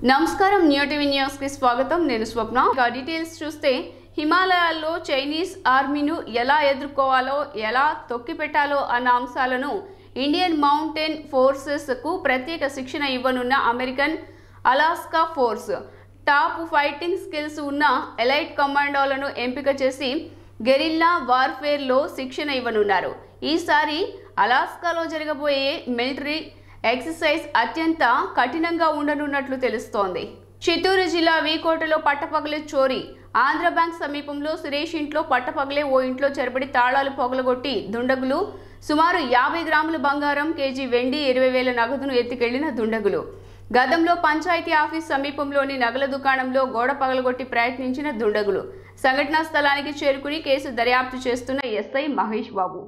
నమస్కారం new TV news కి స్వాగతం నేను స్వప్న ఇక డీటెయిల్స్ చూస్తే హిమాలయాల్లో చైనీస్ ఆర్మీను ఎలా ఎదుర్కోవాలో ఎలా తొక్కిపెట్టాలో అన్న అంశాలను ఇండియన్ మౌంటైన్ ఫోర్సెస్ కు ప్రత్యేక శిక్షణ ఇవ్వనున్న American Alaska force top fighting skills ఉన్న ఎలైట్ కమాండోలను ఎంపిక చేసి గెరిల్లా వార్ఫేర్లో శిక్షణ ఇవ్వనున్నారు ఈసారి అలాస్కాలో జరగబోయే మిలిటరీ ఎక్సర్సైజ్ అత్యంత కఠినంగా ఉండనున్నట్లు తెలుస్తోంది చిత్తూరు జిల్లా వీకోటలో పట్టపగలే చోరీ ఆంధ్ర బ్యాంక్ సమీపంలో సురేష్ ఇంట్లో పట్టపగలే ఓ ఇంట్లో చెరబడి తాళాలు పొగలగొట్టి దుండగులు సుమారు యాభై గ్రాముల బంగారం కేజీ వెండి ఇరవై వేల నగదును ఎత్తుకెళ్లిన దుండగులు గతంలో పంచాయతీ ఆఫీస్ సమీపంలోని నగల దుకాణంలో గోడ పగలగొట్టి ప్రయత్నించిన దుండగులు సంఘటనా స్థలానికి చేరుకుని కేసు దర్యాప్తు చేస్తున్న ఎస్ఐ మహేష్ బాబు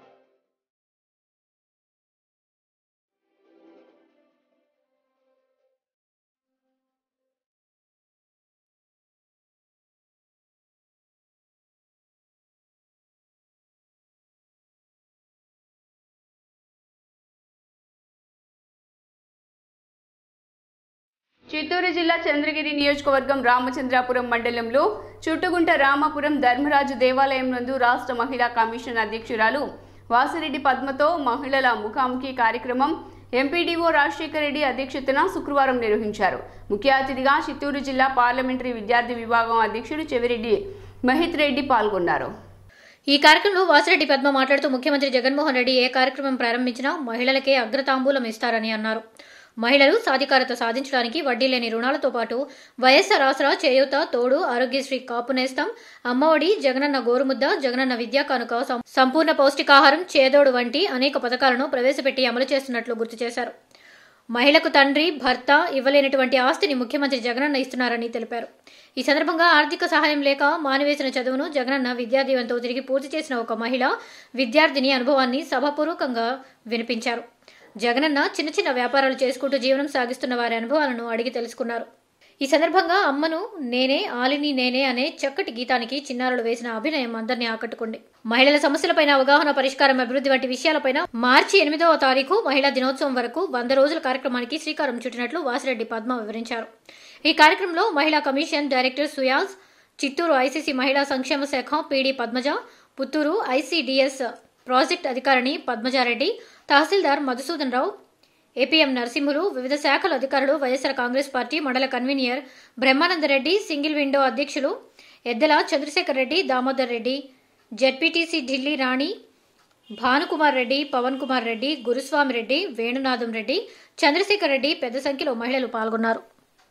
చిత్తూరు జిల్లా చంద్రగిరి నియోజకవర్గం రామచంద్రాపురం మండలంలో చుట్టుగుంట రామాపురం ధర్మరాజు దేవాలయం నందు రాష్ట్ర మహిళా కమిషన్ అధ్యక్షురాలు వాసిరెడ్డి పద్మతో మహిళల ముఖాముఖి కార్యక్రమం ఎంపీడీఓ రాజశేఖర రెడ్డి అధ్యక్షతన శుక్రవారం నిర్వహించారు ముఖ్య అతిథిగా చిత్తూరు జిల్లా పార్లమెంటరీ విద్యార్థి విభాగం అధ్యక్షుడు చెవిరెడ్డి మహిత్ రెడ్డి పాల్గొన్నారు ఈ కార్యక్రమంలో వాసిరెడ్డి పద్మ మాట్లాడుతూ ముఖ్యమంత్రి జగన్మోహన్ రెడ్డి ఏ కార్యక్రమం ప్రారంభించినా మహిళలకే అగ్రతాంబూలం ఇస్తారని అన్నారు మహిళలు సాధికారత సాధించడానికి వడ్డీ లేని రుణాలతో పాటు వైఎస్ఆర్ ఆసరా చేయూత తోడు ఆరోగ్యశ్రీ కాపు నేస్తం అమ్మఒడి జగనన్న గోరుముద్ద జగనన్న విద్యా కానుక సం- సంపూర్ణ పౌష్టికాహారం చేదోడు వంటి అనేక పథకాలను ప్రవేశపెట్టి అమలు చేస్తున్నట్లు గుర్తు చేశారు మహిళకు తండ్రి భర్త ఇవ్వలేనటువంటి ఆస్తిని ముఖ్యమంత్రి జగనన్న ఇస్తున్నారని తెలిపారు ఈ సందర్భంగా ఆర్థిక సహాయం లేక మానివేసిన చదువును జగనన్న విద్యాదీవంతో తిరిగి పూర్తి చేసిన ఒక మహిళ విద్యార్థిని అనుభవాన్ని సభాపూర్వకంగా వినిపించారు జగనన్న చిన్న చిన్న వ్యాపారాలు చేసుకుంటూ జీవనం సాగిస్తున్న వారి అనుభవాలను అడిగి తెలుసుకున్నారు ఈ సందర్భంగా అమ్మను నేనే ఆలిని నేనే అనే చక్కటి గీతానికి చిన్నారులు వేసిన అభినయం అందరినీ ఆకట్టుకుంది మహిళల సమస్యలపైన అవగాహన పరిష్కారం అభివృద్ధి వంటి విషయాలపైన మార్చి ఎనిమిదవ తారీఖు మహిళా దినోత్సవం వరకు వంద రోజుల కార్యక్రమానికి శ్రీకారం చుట్టినట్లు వాసిరెడ్డి పద్మ వివరించారు ఈ కార్యక్రమంలో మహిళా commission director Suyaj Chittoor ICC మహిళా సంక్షేమ శాఖ PD Padmaja Puttur ICDS project అధికారిణి పద్మజారెడ్డి తహసీల్దార్ మధుసూదన్ రావు ఏపీఎం నరసింహులు వివిధ శాఖల అధికారులు వైఎస్ఆర్ కాంగ్రెస్ పార్టీ మండల కన్వీనియర్ బ్రహ్మానందరెడ్డి సింగిల్ విండో అధ్యక్షులు ఎద్దల చంద్రశేఖర్ రెడ్డి దామోదర్ రెడ్డి జెడ్పీటీసీ ఢిల్లీ రాణి భానుకుమార్ రెడ్డి పవన్ కుమార్ రెడ్డి గురుస్వామి రెడ్డి వేణునాథం రెడ్డి చంద్రశేఖర్ రెడ్డి పెద్ద సంఖ్యలో మహిళలు పాల్గొన్నారు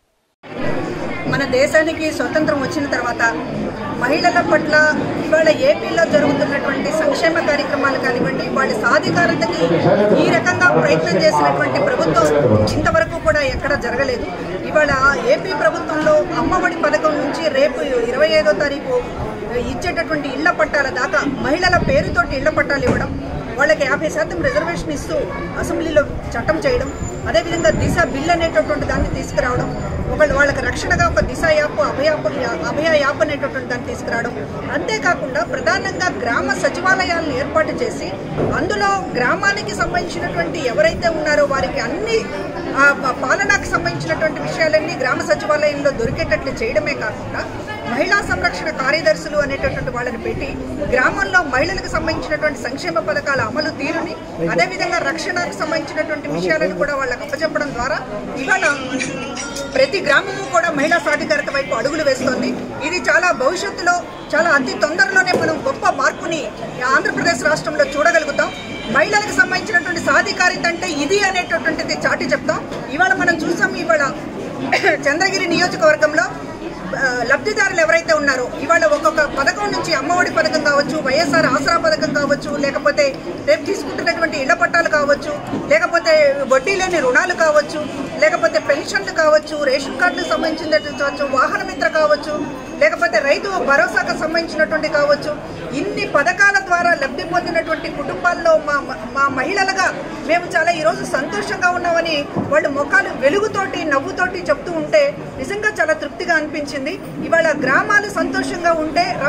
మన దేశానికి స్వతంత్రం వచ్చిన తర్వాత మహిళల పట్ల ఇవాళ ఏపీలో జరుగుతున్నటువంటి సంక్షేమ కార్యక్రమాలు కానివ్వండి వాళ్ళ సాధికారతకి ఈ రకంగా ప్రయత్నం చేసినటువంటి ప్రభుత్వం ఇంతవరకు కూడా ఎక్కడ జరగలేదు ఇవాళ ఏపీ ప్రభుత్వంలో అమ్మఒడి పథకం నుంచి రేపు ఇరవై ఐదో తారీఖు ఇచ్చేటటువంటి ఇళ్ల పట్టాల దాకా మహిళల పేరుతోటి ఇళ్ల పట్టాలు ఇవ్వడం వాళ్ళకి యాభై శాతం రిజర్వేషన్ ఇస్తూ అసెంబ్లీలో చట్టం చేయడం అదేవిధంగా దిశ బిల్ అనేటటువంటి దాన్ని తీసుకురావడం ఒకళ్ళు వాళ్ళకి రక్షణగా ఒక దిశ యాప్ అభయాప్ అభయ యాప్ అనేటటువంటి దాన్ని తీసుకురావడం అంతేకాకుండా ప్రధానంగా గ్రామ సచివాలయాలను ఏర్పాటు చేసి అందులో గ్రామానికి సంబంధించినటువంటి ఎవరైతే ఉన్నారో వారికి అన్ని ఆ, ప- పాలనాకు సంబంధించినటువంటి విషయాలన్నీ గ్రామ సచివాలయంలో దొరికేటట్లు చేయడమే కాకుండా మహిళా సంరక్షణ కార్యదర్శులు అనేటటువంటి వాళ్ళని పెట్టి గ్రామంలో మహిళలకు సంబంధించినటువంటి సంక్షేమ పథకాల అమలు తీరుని అదేవిధంగా రక్షణకు సంబంధించినటువంటి విషయాలను కూడా వాళ్ళకి అప్పచెప్పడం ద్వారా ఇవాళ ప్రతి గ్రామము కూడా మహిళా సాధికారత వైపు అడుగులు వేస్తోంది ఇది చాలా భవిష్యత్తులో చాలా అతి తొందరలోనే మనం గొప్ప మార్పుని ఆంధ్రప్రదేశ్ రాష్ట్రంలో చూడగలుగుతాం మహిళలకు సంబంధించినటువంటి సాధికారిత అంటే ఇది అనేటటువంటిది చాటి చెప్తాం ఇవాళ మనం చూసాం ఇవాళ చంద్రగిరి నియోజకవర్గంలో ఆ, లబ్ధిదారులు ఎవరైతే ఉన్నారో ఇవాళ ఒక్కొక్క పథకం నుంచి అమ్మఒడి పథకం కావచ్చు వైఎస్ఆర్ ఆసరా పథకం కావచ్చు లేకపోతే రేపు తీసుకుంటున్నటువంటి ఇళ్ల పట్టాలు కావచ్చు లేకపోతే వడ్డీ లేని రుణాలు కావచ్చు లేకపోతే పెన్షన్లు కావచ్చు రేషన్ కార్డులకు సంబంధించినటువంటి కావచ్చు వాహన మిత్ర కావచ్చు లేకపోతే రైతు భరోసాకు సంబంధించినటువంటి కావచ్చు ఇన్ని పథకాల ద్వారా లబ్ధి పొందినటువంటి కుటుంబాల్లో మా మా మహిళలుగా మేము చాలా ఈరోజు సంతోషంగా ఉన్నామని వాళ్ళు ముఖాలు వెలుగుతోటి నవ్వుతోటి చెప్తూ ఉంటే నిజంగా చాలా తృప్తిగా అనిపించింది ఇవాళ గ్రామాలు సంతోషంగా ఉంటే రాష్ట్రం సంతోషంగా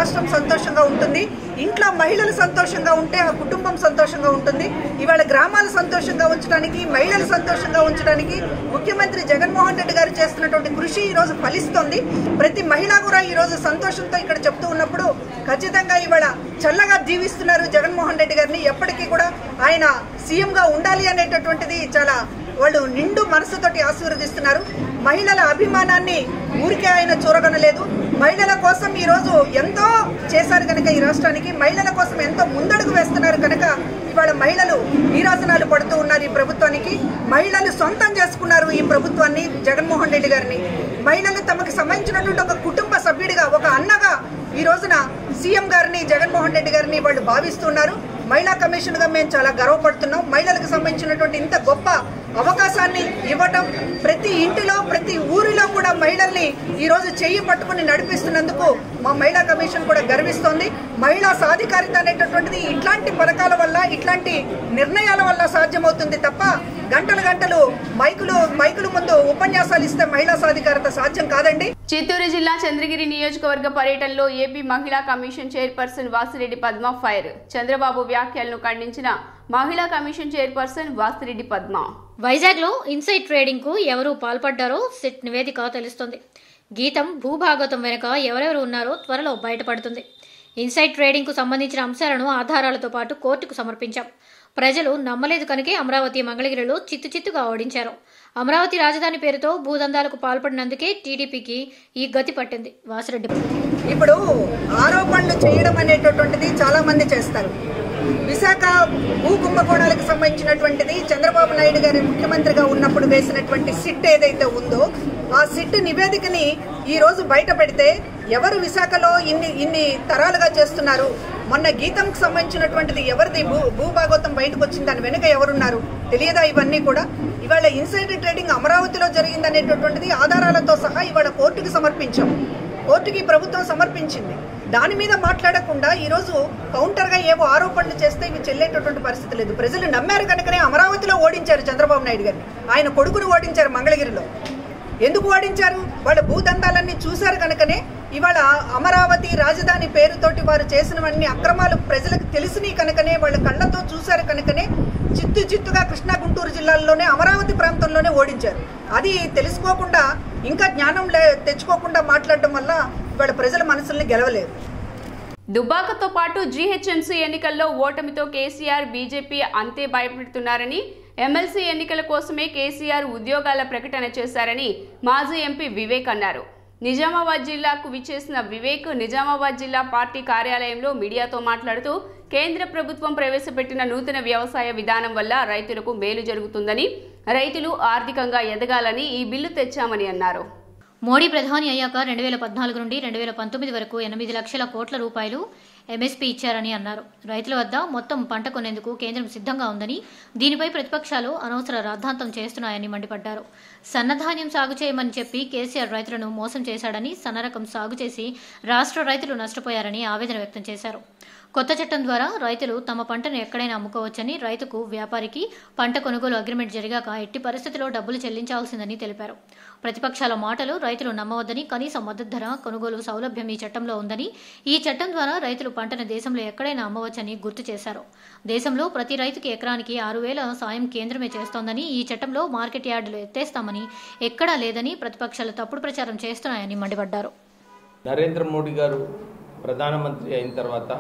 సంతోషంగా ఉంటుంది ఇంట్లో మహిళలు సంతోషంగా ఉంటే ఆ కుటుంబం సంతోషంగా ఉంటుంది ఇవాళ గ్రామాలు సంతోషంగా ఉంచడానికి మహిళలు సంతోషంగా ఉంచడానికి ముఖ్యమంత్రి జగన్మోహన్ రెడ్డి గారు చేస్తున్నటువంటి కృషి ఈ రోజు ఫలిస్తోంది ప్రతి మహిళ కూడా ఈ రోజు సంతోషంతో ఇక్కడ చెప్తూ ఉన్నప్పుడు ఖచ్చితంగా ఇవాళ చల్లగా జీవిస్తున్నారు జగన్మోహన్ రెడ్డి గారిని ఎప్పటికీ కూడా ఆయన సీఎం గా ఉండాలి అనేటటువంటిది చాలా వాళ్ళు నిండు మనసుతోటి ఆశీర్వదిస్తున్నారు మహిళల అభిమానాన్ని ఊరికే ఆయన చూరగొనలేదు మహిళల కోసం ఈ రోజు ఎంతో చేశారు కనుక ఈ రాష్ట్రానికి మహిళల కోసం ఎంతో ముందడుగు వేస్తున్నారు కనుక ఇవాళ మహిళలు నీరాసనాలు పడుతూ ఉన్నారు ఈ ప్రభుత్వానికి మహిళలు సొంతం చేసుకున్నారు ఈ ప్రభుత్వాన్ని జగన్మోహన్ రెడ్డి గారిని మహిళలు తమకు సంబంధించినటువంటి ఒక కుటుంబ సభ్యుడిగా ఒక అన్నగా ఈ రోజున సీఎం గారిని జగన్మోహన్ రెడ్డి గారిని వాళ్ళు భావిస్తున్నారు మహిళా కమిషన్ గా మేము చాలా గర్వపడుతున్నాం మహిళలకు సంబంధించినటువంటి ఇంత గొప్ప అవకాశాన్ని ఇవ్వటం ప్రతి ఇంటిలో ప్రతి ఊరిలో కూడా మహిళల్ని ఈ రోజు చెయ్యి పట్టుకుని నడిపిస్తున్నందుకు మా మహిళా కమిషన్ కూడా గర్విస్తోంది మహిళా సాధికారిత అనేటటువంటిది ఇట్లాంటి పథకాల వల్ల ఇట్లాంటి నిర్ణయాల వల్ల సాధ్యమవుతుంది తప్ప గంటలు గంటలు మైకులు మైకులు ముందు ఉపన్యాసాలు ఇస్తే మహిళా సాధికారత సాధ్యం కాదండి చిత్తూరు జిల్లా చంద్రగిరి నియోజకవర్గ పర్యటనలో ఏపీ మహిళా commission chairperson Vasireddy Padma fire Chandrababu వ్యాఖ్యలను ఖండించిన మహిళా కమిషన్ చైర్పర్సన్ వాసిరెడ్డి పద్మ వైజాగ్లో ఇన్సైడ్ ట్రేడింగ్ కు ఎవరు పాల్పడ్డారో సిట్ నివేదిక తెలుస్తుంది గీతం భూభాగవతం వెనుక ఎవరెవరు ఉన్నారో త్వరలో బయటపడుతుంది ఇన్సైడ్ ట్రేడింగ్ కు సంబంధించిన అంశాలను ఆధారాలతో పాటు కోర్టుకు సమర్పించాం ప్రజలు నమ్మలేదు కనుకే అమరావతి మంగళగిరిలో చిత్తు చిత్తుగా ఓడించారు అమరావతి రాజధాని పేరుతో భూదందాలకు పాల్పడినందుకే టీడీపీకి ఈ గతి పట్టింది వాసిరెడ్డి ఇప్పుడు ఆరోపణలు చేయడం అనేటటువంటిది చాలా మంది చేస్తారు విశాఖ భూ కుంభకోణాలకు సంబంధించినటువంటిది చంద్రబాబు నాయుడు గారి ముఖ్యమంత్రిగా ఉన్నప్పుడు వేసినటువంటి సిట్ ఏదైతే ఉందో ఆ సిట్ నివేదికని ఈ రోజు బయట పెడితే ఎవరు విశాఖలో ఇన్ని ఇన్ని తరాలుగా చేస్తున్నారు మొన్న గీతంకి సంబంధించినటువంటిది ఎవరిది భూ భూభాగవతం బయటకు వచ్చింది దాని వెనుక ఎవరున్నారు తెలియదా ఇవన్నీ కూడా ఇవాళ ఇన్సైడర్ ట్రేడింగ్ అమరావతిలో జరిగిందనేటటువంటిది ఆధారాలతో సహా ఇవాళ కోర్టుకి సమర్పించాం కోర్టుకి ప్రభుత్వం సమర్పించింది దాని మీద మాట్లాడకుండా ఈరోజు కౌంటర్గా ఏవో ఆరోపణలు చేస్తే ఇవి చెల్లేటటువంటి పరిస్థితి లేదు ప్రజలు నమ్మారు కనుకనే అమరావతిలో ఓడించారు చంద్రబాబు నాయుడు గారిని ఆయన కొడుకును ఓడించారు మంగళగిరిలో ఎందుకు ఓడించారు వాళ్ళ భూదందాలన్నీ చూశారు కనుకనే ఇవాళ అమరావతి రాజధాని పేరుతోటి వారు చేసినవన్నీ అక్రమాలు ప్రజలకు తెలిసినాయి కనుకనే వాళ్ళ కళ్ళతో చూశారు కనుకనే చిత్తు చిత్తుగా కృష్ణా గుంటూరు జిల్లాల్లోనే అమరావతి ప్రాంతంలోనే ఓడించారు అది తెలుసుకోకుండా ఇంకా జ్ఞానం లే తెచ్చుకోకుండా మాట్లాడడం వల్ల ఇవాళ ప్రజల మనసుల్ని గెలవలేదు దుబాకతో పాటు జీహెచ్ఎంసీ ఎన్నికల్లో ఓటమితో కేసీఆర్ బీజేపీ అంతే భయపెడుతున్నారని ఎమ్మెల్సీ ఎన్నికల కోసమే కేసీఆర్ ఉద్యోగాల ప్రకటన చేశారని మాజీ ఎంపీ వివేక్ అన్నారు నిజామాబాద్ జిల్లాకు విచ్చేసిన వివేక్ నిజామాబాద్ జిల్లా పార్టీ కార్యాలయంలో మీడియాతో మాట్లాడుతూ కేంద్ర ప్రభుత్వం ప్రవేశపెట్టిన నూతన వ్యవసాయ విధానం వల్ల రైతులకు మేలు జరుగుతుందని రైతులు ఆర్థికంగా ఎదగాలని ఈ బిల్లు తెచ్చామని అన్నారు మోడీ ప్రధాని అయ్యాక రెండు వేల పద్నాలుగు నుండి రెండు వేల పంతొమ్మిది వరకు ఎనిమిది లక్షల కోట్ల రూపాయలు ఎంఎస్పీ ఇచ్చారని అన్నారు రైతుల వద్ద మొత్తం పంట కొనేందుకు కేంద్రం సిద్ధంగా ఉందని దీనిపై ప్రతిపక్షాలు అనవసర రాద్ధాంతం చేస్తున్నాయని మండిపడ్డారు సన్నధాన్యం సాగు చేయమని చెప్పి కేసీఆర్ రైతులను మోసం చేశాడని సన్నరకం సాగు చేసి రాష్ట్ర రైతులు నష్టపోయారని ఆవేదన వ్యక్తం చేశారు కొత్త చట్టం ద్వారా రైతులు తమ పంటను ఎక్కడైనా అమ్ముకోవచ్చని రైతుకు వ్యాపారికి పంట కొనుగోలు అగ్రిమెంట్ జరిగాక ఎట్టి పరిస్థితిలో డబ్బులు చెల్లించాల్సిందని తెలిపారు ప్రతిపక్షాల మాటలు రైతులు నమ్మవద్దని కనీస మద్దతు ధర కొనుగోలు సౌలభ్యం ఈ చట్టంలో ఉందని ఈ చట్టం ద్వారా రైతులు పంటను దేశంలో ఎక్కడైనా అమ్మవచ్చని గుర్తు చేశారు దేశంలో ప్రతి రైతుకి ఎకరానికి ఆరు వేల సాయం కేంద్రమే చేస్తోందని ఈ చట్టంలో మార్కెట్ యార్డులు ఎత్తేస్తామని ఎక్కడా లేదని ప్రతిపక్షాలు తప్పుడు ప్రచారం చేస్తున్నాయని మండిపడ్డారు నరేంద్ర మోడీ గారు ప్రధానమంత్రి అయిన తర్వాత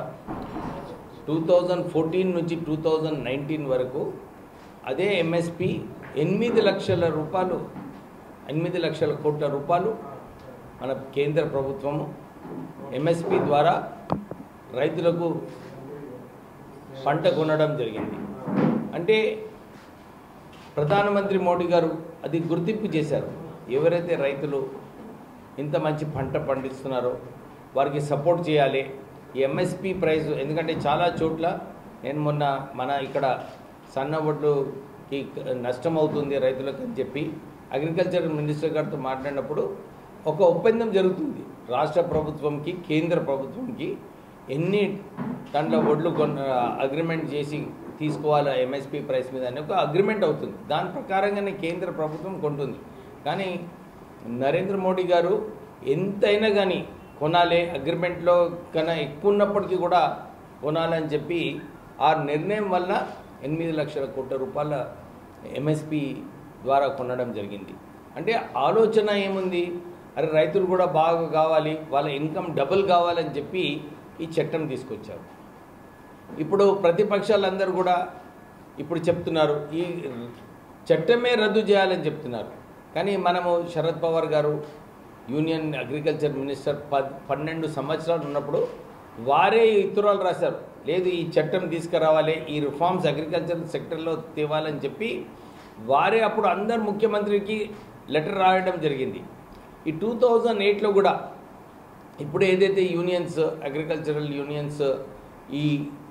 టూ థౌజండ్ ఫోర్టీన్ నుంచి టూ థౌజండ్ నైన్టీన్ వరకు అదే ఎంఎస్పి ఎనిమిది లక్షల రూపాయలు ఎనిమిది లక్షల కోట్ల రూపాయలు మన కేంద్ర ప్రభుత్వము ఎంఎస్పి ద్వారా రైతులకు పంట కొనడం జరిగింది అంటే ప్రధానమంత్రి మోడీ గారు అది గుర్తింపు చేశారు ఎవరైతే రైతులు ఇంత మంచి పంట పండిస్తున్నారో వారికి సపోర్ట్ చేయాలి ఈ ఎంఎస్పి ప్రైస్ ఎందుకంటే చాలా చోట్ల నేను మొన్న మన ఇక్కడ సన్న వడ్లుకి నష్టం అవుతుంది రైతులకు అని చెప్పి అగ్రికల్చర్ మినిస్టర్ గారితో మాట్లాడినప్పుడు ఒక ఒప్పందం జరుగుతుంది రాష్ట్ర ప్రభుత్వంకి కేంద్ర ప్రభుత్వంకి ఎన్ని టన్ల వడ్లు కొన్న అగ్రిమెంట్ చేసి తీసుకోవాలా ఎంఎస్పి ప్రైస్ మీద అని ఒక అగ్రిమెంట్ అవుతుంది దాని ప్రకారంగానే కేంద్ర ప్రభుత్వం కొంటుంది కానీ నరేంద్ర మోడీ గారు ఎంతైనా కానీ కొనాలి అగ్రిమెంట్లో కన్నా ఎక్కువ ఉన్నప్పటికీ కూడా కొనాలని చెప్పి ఆ నిర్ణయం వల్ల ఎనిమిది లక్షల కోట్ల రూపాయల ఎంఎస్పి ద్వారా కొనడం జరిగింది అంటే ఆలోచన ఏముంది అరే రైతులు కూడా బాగా కావాలి వాళ్ళ ఇన్కమ్ డబుల్ కావాలని చెప్పి ఈ చట్టం తీసుకొచ్చారు ఇప్పుడు ప్రతిపక్షాలందరూ కూడా ఇప్పుడు చెప్తున్నారు ఈ చట్టమే రద్దు చేయాలని చెప్తున్నారు కానీ మనము శరద్ పవార్ గారు యూనియన్ అగ్రికల్చర్ మినిస్టర్ పద్ పన్నెండు సంవత్సరాలు ఉన్నప్పుడు వారే ఈ ఉత్తరాలు రాశారు లేదు ఈ చట్టం తీసుకురావాలి ఈ రిఫార్మ్స్ అగ్రికల్చర్ సెక్టర్లో తేవాలని చెప్పి వారే అప్పుడు అందరు ముఖ్యమంత్రికి లెటర్ రాయడం జరిగింది ఈ టూ థౌజండ్ ఎయిట్లో కూడా ఇప్పుడు ఏదైతే యూనియన్స్ అగ్రికల్చరల్ యూనియన్స్ ఈ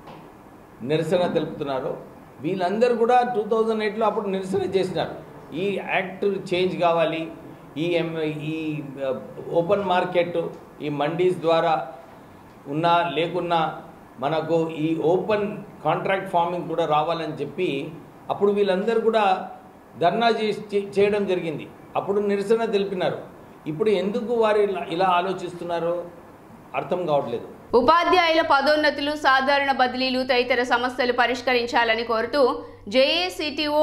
నిరసన తెలుపుతున్నారో వీళ్ళందరూ కూడా టూ థౌజండ్ ఎయిట్లో అప్పుడు నిరసన చేసినారు ఈ యాక్ట్ చేంజ్ కావాలి ఈ ఎం ఈ ఓపెన్ మార్కెట్ ఈ మండీస్ ద్వారా ఉన్నా లేకున్నా మనకు ఈ ఓపెన్ కాంట్రాక్ట్ ఫార్మింగ్ కూడా రావాలని చెప్పి అప్పుడు వీళ్ళందరూ కూడా ధర్నా చేసి చే- చేయడం జరిగింది అప్పుడు నిరసన తెలిపినారు ఇప్పుడు ఎందుకు వారు ఇలా ఇలా ఆలోచిస్తున్నారో అర్థం కావట్లేదు ఉపాధ్యాయుల పదోన్నతులు సాధారణ బదిలీలు తదితర సమస్యలు పరిష్కరించాలని కోరుతూ జేఏసీటీఓ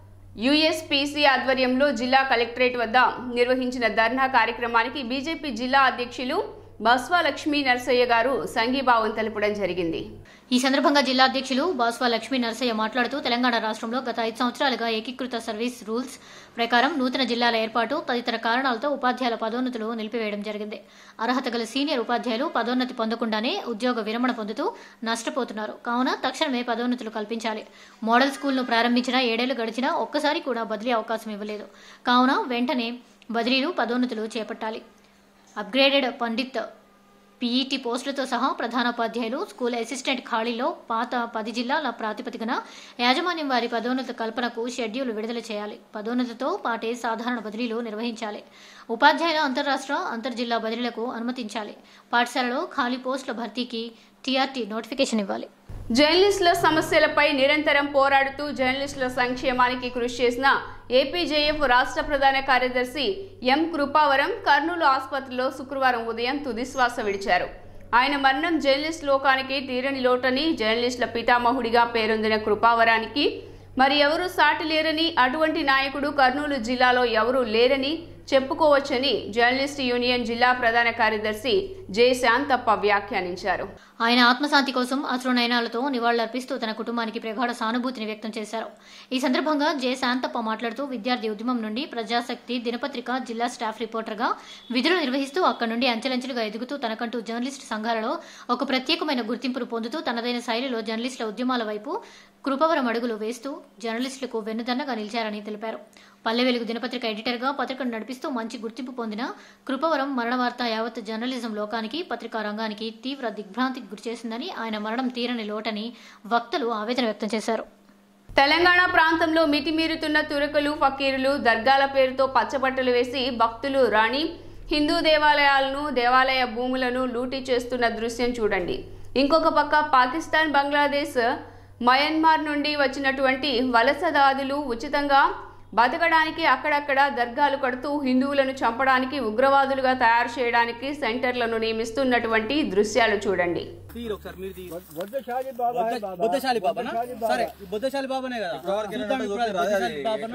యుఎస్పిసి ఆధ్వర్యంలో జిల్లా కలెక్టరేట్ వద్ద నిర్వహించిన ధర్నా కార్యక్రమానికి బీజేపీ జిల్లా అధ్యక్షులు బస్వా లక్ష్మీ నరసయ్య గారు సంఘీభావం తెలపడం జరిగింది ఈ సందర్భంగా జిల్లా అధ్యక్షులు బాస్వా లక్ష్మీ నరసయ్య మాట్లాడుతూ తెలంగాణ రాష్ట్రంలో గత ఐదు సంవత్సరాలుగా ఏకీకృత సర్వీస్ రూల్స్ ప్రకారం నూతన జిల్లాల ఏర్పాటు తదితర కారణాలతో ఉపాధ్యాయుల పదోన్నతులు నిలిపివేయడం జరిగింది అర్హత గల సీనియర్ ఉపాధ్యాయులు పదోన్నతి పొందకుండానే ఉద్యోగ విరమణ పొందుతూ నష్టపోతున్నారు కావున తక్షణమే పదోన్నతులు కల్పించాలి మోడల్ స్కూల్ను ప్రారంభించిన ఏడేళ్లు గడిచినా ఒక్కసారి కూడా బదిలీ అవకాశం ఇవ్వలేదు కావున వెంటనే బదిలీలు పదోన్నతులు చేపట్టాలి అప్గ్రేడెడ్ పండిత్ పీఈటీ పోస్టులతో సహా ప్రధానోపాధ్యాయులు స్కూల్ అసిస్టెంట్ ఖాళీలో పాత పది జిల్లాల ప్రాతిపదికన యాజమాన్యం వారి పదోన్నత కల్పనకు షెడ్యూల్ విడుదల చేయాలి పదోన్నతితో పాటే సాధారణ బదిలీలు నిర్వహించాలి ఉపాధ్యాయుల అంతర్రాష్ట్ర అంతర్జిల్లా బదిలీలకు అనుమతించాలి పాఠశాలలో ఖాళీ పోస్టుల భర్తీకి టీఆర్టీ నోటిఫికేషన్ ఇవ్వాలి జర్నలిస్టుల సమస్యలపై నిరంతరం పోరాడుతూ జర్నలిస్టుల సంక్షేమానికి కృషి చేసిన ఏపీజేఎఫ్ రాష్ట్ర ప్రధాన కార్యదర్శి ఎం కృపావరం కర్నూలు ఆసుపత్రిలో శుక్రవారం ఉదయం తుదిశ్వాస విడిచారు ఆయన మరణం జర్నలిస్ట్ లోకానికి తీరని లోటని జర్నలిస్టుల పితామహుడిగా పేరొందిన కృపావరానికి మరి ఎవరూ సాటి లేరని అటువంటి నాయకుడు కర్నూలు జిల్లాలో ఎవరూ లేరని చెప్పుకోవచ్చని జర్నలిస్ట్ యూనియన్ జిల్లా ప్రధాన కార్యదర్శి జె శాంతప్ప వ్యాఖ్యానించారు ఆయన ఆత్మశాంతి కోసం అశ్రునయనాలతో నివాళులర్పిస్తూ తన కుటుంబానికి ప్రగాఢ సానుభూతిని వ్యక్తం చేశారు ఈ సందర్భంగా జె శాంతప్ప మాట్లాడుతూ విద్యార్థి ఉద్యమం నుండి ప్రజాశక్తి దినపత్రిక జిల్లా స్టాఫ్ రిపోర్టర్గా విధులు నిర్వహిస్తూ అక్కడి నుండి అంచెలంచెలుగా ఎదుగుతూ తనకంటూ జర్నలిస్ట్ సంఘాలలో ఒక ప్రత్యేకమైన గుర్తింపును పొందుతూ తనదైన శైలిలో జర్నలిస్టుల ఉద్యమాల వైపు కృపవరం అడుగులు వేస్తూ జర్నలిస్టులకు వెన్నుదన్నగా నిలిచారని తెలిపారు పల్లె వెలుగు దినపత్రిక ఎడిటర్గా పత్రికను నడిపిస్తూ మంచి గుర్తింపు పొందిన కృపవరం మరణ వార్త యావత్ జర్నలిజం లోకానికి పత్రికా రంగానికి తీవ్ర దిగ్భ్రాంతికి గురిచేసిందని ఆయన మరణం తీరని లోటని వక్తలు ఆవేదన వ్యక్తం చేశారు తెలంగాణ ప్రాంతంలో మితిమీరుతున్న తురకలు ఫకీరులు దర్గాల పేరుతో పచ్చబట్టలు వేసి భక్తులు రాణి హిందూ దేవాలయాలను దేవాలయ భూములను లూటీ చేస్తున్న దృశ్యం చూడండి ఇంకొక పక్క పాకిస్తాన్ బంగ్లాదేశ్ మయన్మార్ నుండి వచ్చినటువంటి వలసదాదులు ఉచితంగా బతకడానికి అక్కడక్కడ దర్గాలు కడుతూ హిందువులను చంపడానికి ఉగ్రవాదులుగా తయారు చేయడానికి సెంటర్లను నియమిస్తున్నటువంటి దృశ్యాలు చూడండి తీరు ఒకసారి మీరు తీరు బుద్ధశాలి బాబా है बाबा బుద్ధశాలి బాబానా సరే ఈ బుద్ధశాలి బాబానే కదా చూద్దాం ఇప్పుడు అది బుద్ధశాలి బాబానో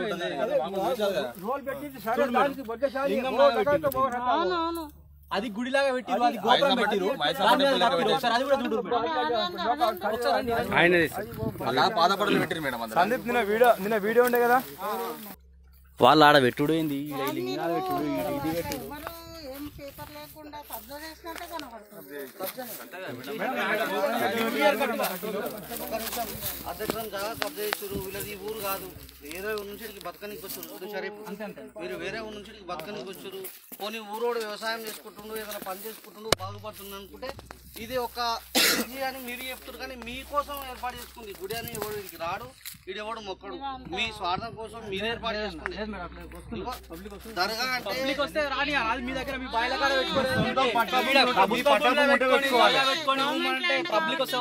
ఏందో. रोल बैठी थी सारे लाल की बुद्धशाली లింగం वो లాగా लगा तो పెట్టిండ్రు. बहुत हटा हुआ। అది గుడిలాగా పెట్టిరు అది గోపురం పెట్టిరు దాని మీద కప్పిరు. ఒకసారి అది కూడా చూడు ఒకసారి రండి. అలా పాదపడలు పెట్టిరు మేడం అందరూ సందీప్ నిన్న వీడియో నిన్న వీడియో ఉండే కదా వాళ్ళ ఆడ పెట్టుడు ఏంది ఈడ ఈ లింగాలు పెట్టుడు ఈడ ఇది పెట్టుడు ఏం పేపర్ లేకుండా కబ్జా చేసినట్టే కనబడుతుంది అధ్యక్షులను జాగా కబ్జా చేస్తారు వీళ్ళది ఈ ఊరు కాదు వేరే ఊరు నుంచి ఇక్కడికి బతకనికి వచ్చారు షరీఫ్ మీరు వేరే ఊరు నుంచి ఇక్కడికి బతకనికి వచ్చారు పోనీ ఊరోడు వ్యవసాయం చేసుకుంటుండు ఏదైనా పని చేసుకుంటుండు బాగుపడుతుంది అనుకుంటే ఇది ఒక ఇది అని మీరు చెప్తారు కానీ మీకోసం ఏర్పాటు చేసుకుంది గుడి అని ఎవరు వీడికి రాడు ఈడెవడు మొక్కడు మీ స్వార్థం కోసం మీరే ఏర్పాటు చేసుకుంటే దర్గా అంటే పబ్లిక్ వస్తే రాని అది మీ దగ్గర మీ బాయిల కాడ పెట్టుకోవాలి పబ్లిక్ వస్తే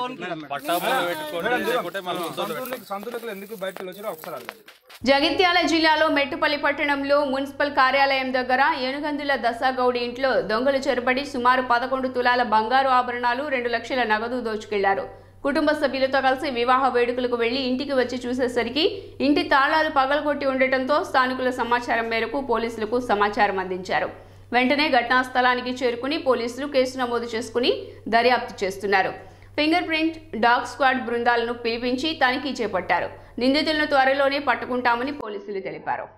సంతూర్లకి సంతూర్లకి ఎందుకు బయటకు వచ్చారో ఒకసారి అడగాలి జగిత్యాల జిల్లాలో మెట్టుపల్లి పట్టణంలో మున్సిపల్ కార్యాలయం దగ్గర ఏనుగందుల దశాగౌడి ఇంట్లో దొంగలు చొరబడి సుమారు పదకొండు తులాల బంగారు ఆభరణాలు రెండు లక్షల నగదు దోచుకెళ్లారు కుటుంబ సభ్యులతో కలిసి వివాహ వేడుకలకు వెళ్లి ఇంటికి వచ్చి చూసేసరికి ఇంటి తాళాలు పగలగొట్టి ఉండటంతో స్థానికుల సమాచారం మేరకు పోలీసులకు సమాచారం అందించారు వెంటనే ఘటనా స్థలానికి చేరుకుని పోలీసులు కేసు నమోదు చేసుకుని దర్యాప్తు చేస్తున్నారు ఫింగర్ ప్రింట్ డాగ్ స్క్వాడ్ బృందాలను పిలిపించి తనిఖీ చేపట్టారు నిందితులను త్వరలోనే పట్టుకుంటామని పోలీసులు తెలిపారు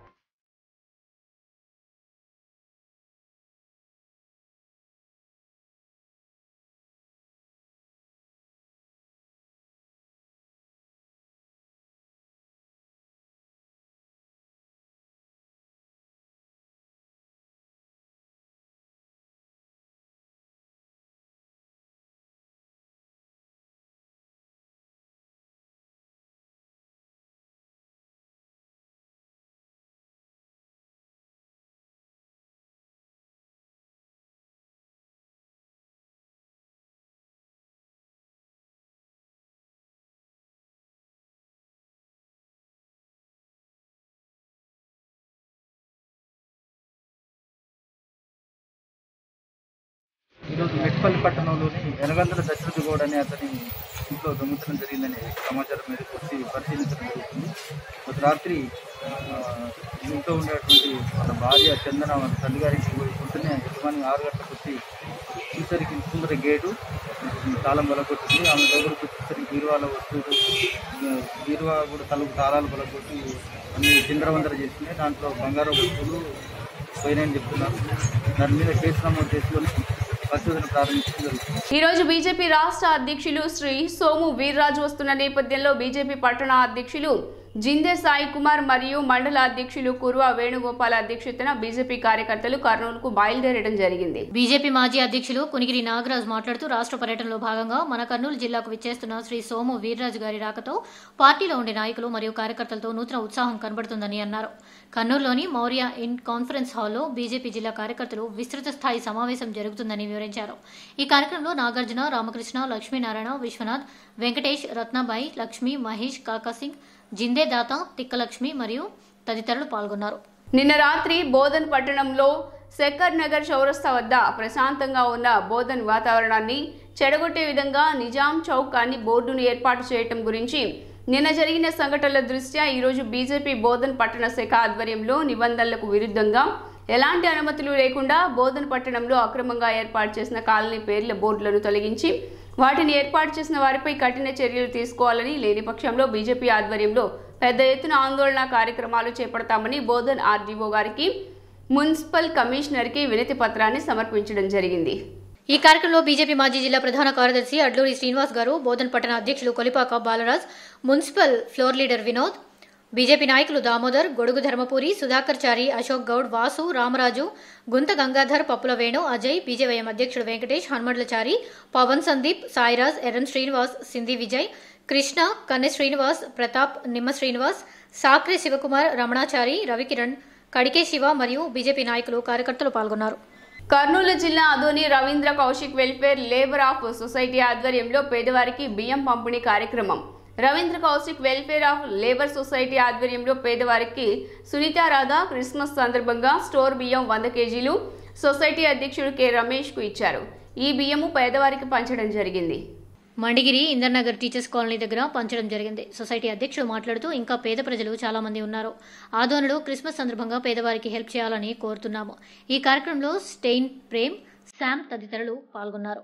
ఈరోజు మెట్పల్లి పట్టణంలోని ఎనగందల దశరథ గౌడ్ అనే అతని ఇంట్లో దొంగతనం జరిగిందనే సమాచారం మేరకు వచ్చి పరిశీలించడం జరుగుతుంది గత రాత్రి ఆ, ఇంట్లో ఉండేటువంటి వాళ్ళ భార్య చందన వాళ్ళ తల్లిగారికి పోయి పొద్దున్నే యజమాని ఆరు గంటలకు వచ్చి చూసరికి ముందర గేటు తాళం బలకొట్టింది ఆమె దగ్గరకు వచ్చేసరికి బీరువాలో వస్తువులు ఆ, బీరువా కూడా తలుపు తాళాలు బలకొట్టి అన్ని చిందరవందర చేసింది దాంట్లో బంగారు వస్తువులు పోయినాయని చెప్తున్నారు దాని మీద కేసు నమోదు చేసుకొని పరిశోధన ప్రారంభించడం జరుగుతుంది ఈ రోజు బీజేపీ రాష్ట్ర అధ్యక్షులు శ్రీ సోము వీర్రాజు వస్తున్న నేపథ్యంలో బీజేపీ పట్టణ అధ్యక్షులు జిందే సాయి కుమార్ మరియు మండల అధ్యక్షులు కురువ వేణుగోపాల్ అధ్యక్షతన బీజేపీ కార్యకర్తలు కర్నూలుకు బయలుదేరడం జరిగింది బీజేపీ మాజీ అధ్యక్షులు కునిగిరి నాగరాజ్ మాట్లాడుతూ రాష్ట్ర పర్యటనలో భాగంగా మన కర్నూలు జిల్లాకు విచ్చేస్తున్న శ్రీ సోము వీర్రాజు గారి రాకతో పార్టీలో ఉండే నాయకులు మరియు కార్యకర్తలతో నూతన ఉత్సాహం కనబడుతుందని అన్నారు కర్నూలులోని మౌర్య ఇన్ కాన్ఫరెన్స్ హాల్లో బీజేపీ జిల్లా కార్యకర్తలు విస్తృత స్థాయి సమావేశం జరుగుతుందని వివరించారు ఈ కార్యక్రమంలో నాగార్జున రామకృష్ణ లక్ష్మీనారాయణ విశ్వనాథ్ వెంకటేష్ రత్నాబాయి లక్ష్మి మహేష్ కాకాసింగ్ జిందే దాత తిక్కలక్ష్మి మరియు తదితరులు పాల్గొన్నారు నిన్న రాత్రి బోధన్ పట్టణంలో శక్కర్ నగర్ చౌరస్తా వద్ద ప్రశాంతంగా ఉన్న బోధన్ వాతావరణాన్ని చెడగొట్టే విధంగా నిజాం చౌక్ అని బోర్డును ఏర్పాటు చేయటం గురించి నిన్న జరిగిన సంఘటనల దృష్ట్యా ఈరోజు బీజేపీ బోధన్ పట్టణ శాఖ ఆధ్వర్యంలో నిబంధనలకు విరుద్ధంగా ఎలాంటి అనుమతులు లేకుండా బోధన్ పట్టణంలో అక్రమంగా ఏర్పాటు చేసిన కాలనీ పేర్ల బోర్డులను తొలగించి వాటిని ఏర్పాటు చేసిన వారిపై కఠిన చర్యలు తీసుకోవాలని లేని పక్షంలో బీజేపీ ఆధ్వర్యంలో పెద్ద ఎత్తున ఆందోళన కార్యక్రమాలు చేపడతామని బోధన్ ఆర్డీఓ గారికి మున్సిపల్ కమిషనర్కి వినతి పత్రాన్ని సమర్పించడం జరిగింది ఈ కార్యక్రమంలో బీజేపీ మాజీ జిల్లా ప్రధాన కార్యదర్శి అడ్లూరి శ్రీనివాస్ గారు బోధన్ పట్టణ అధ్యక్షులు Kolipaka Balraj municipal floor leader Vinod BJP నాయకులు దామోదర్ గొడుగు ధర్మపురి సుధాకర్ చారి అశోక్ గౌడ్ వాసు రామరాజు గుంత గంగాధర్ పప్పుల వేణు అజయ్ బీజేవైఎం అధ్యక్షుడు వెంకటేష్ హన్మడ్లచారి పవన్ సందీప్ సాయిరాజ్ ఎర్రం శ్రీనివాస్ సింధి విజయ్ కృష్ణ కన్నె శ్రీనివాస్ ప్రతాప్ నిమ్మ శ్రీనివాస్ సాక్రి శివకుమార్ రమణాచారి రవికిరణ్ కడికే శివ మరియు బీజేపీ నాయకులు కార్యకర్తలు పాల్గొన్నారు కర్నూలు జిల్లా Adoni Ravindra Kaushik welfare labour of society ఆధ్వర్యంలో పేదవారికి బియ్యం పంపిణీ కార్యక్రమం Ravindra Kaushik welfare of labour society ఆధ్వర్యంలో పేదవారికి సునీత రాధా క్రిస్మస్ సందర్భంగా స్టోర్ బియ్యం వంద కేజీలు సొసైటీ అధ్యక్షుడు కె రమేష్ కు ఇచ్చారు ఈ బియ్యము పేదవారికి పంచడం జరిగింది మండిగిరి ఇందర్నగర్ టీచర్స్ కాలనీ దగ్గర పంచడం జరిగింది సొసైటీ అధ్యక్షుడు మాట్లాడుతూ ఇంకా పేద ప్రజలు చాలా మంది ఉన్నారు ఆదోనులో క్రిస్మస్ సందర్భంగా పేదవారికి హెల్ప్ చేయాలని కోరుతున్నాము ఈ కార్యక్రమంలో స్టెయిన్ ప్రేమ్ శామ్ తదితరులు పాల్గొన్నారు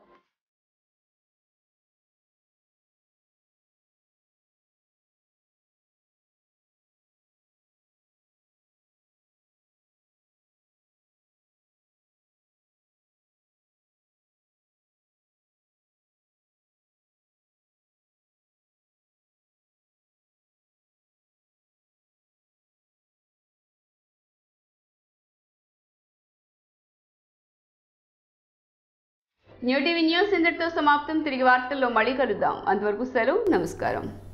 న్యూ టీవీ న్యూస్ ఇంతటితో సమాప్తం తిరిగి వార్తల్లో మళ్ళీ కలుద్దాం అంతవరకు సెలవు నమస్కారం